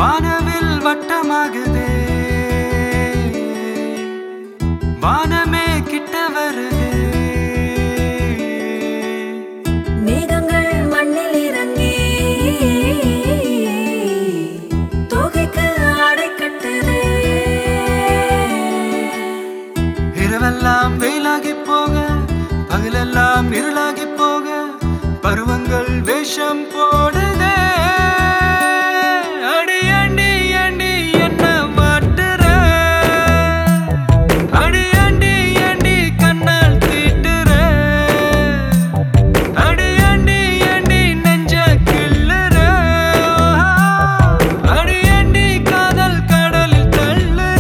வானவில் வட்டமாகுதே வானமே கிட்ட வருதே மேகங்கள் மண்ணில் இறங்கி தோகைக்கு ஆடை கட்டுதே இரவெல்லாம் வெயிலாகி போக பகலெல்லாம் இருளாகி போக பருவங்கள் வேஷம் போடுதே அடி அண்டி அண்டி என்ன மாட்டுற அடி அண்டி அண்டி கண்ணால் தீட்டுற அடி அண்டி அண்டி நெஞ்ச கிள்ளுற அடி அண்டி காதல் கடலில் தள்ளுற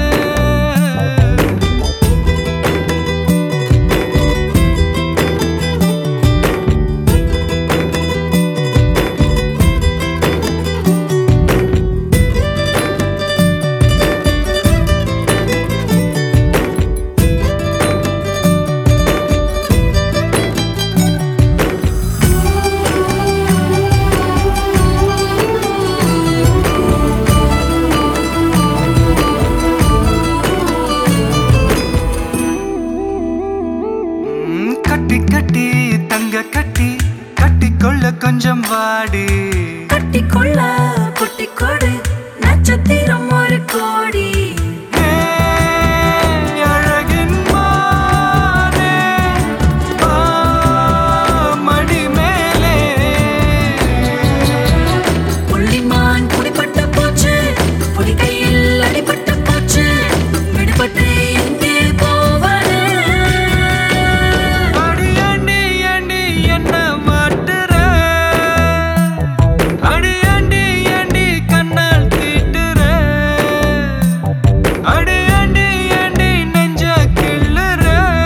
ம், கட்டி கட்டி தங்க கட்டி கட்டிக்கொள்ள கொஞ்சம் வாடி கட்டிக்கொள்ள குட்டி கொடு நட்சத்திரம் ஒரு கோடி ஏ, அழகின் மானே, வா, மடி மேலே. புள்ளிமான் குடிப்பட்ட போச்சு பொடி கையில் அடிபட்ட போச்சு விடுபட்டு எங்கே போவது அடி அண்டி அண்டி என்ன மாட்டுற அடி அண்டி அண்டி கண்ணால் தீட்டுற அடி அண்டி அண்டி நெஞ்ச கிள்ளுற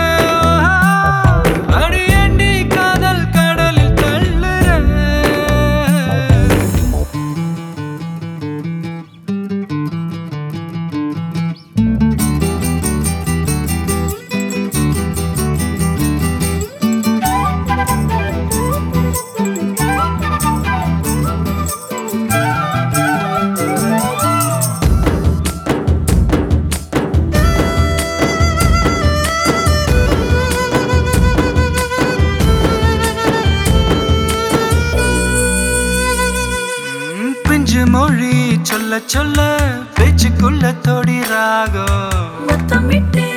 அடி அண்டி காதல் கடலில் தள்ளுற ம், பிஞ்சு மொழி சொல்ல சொல்ல பேச்சுக்குள்ள தொடி ராகம் முத்தமிட்டு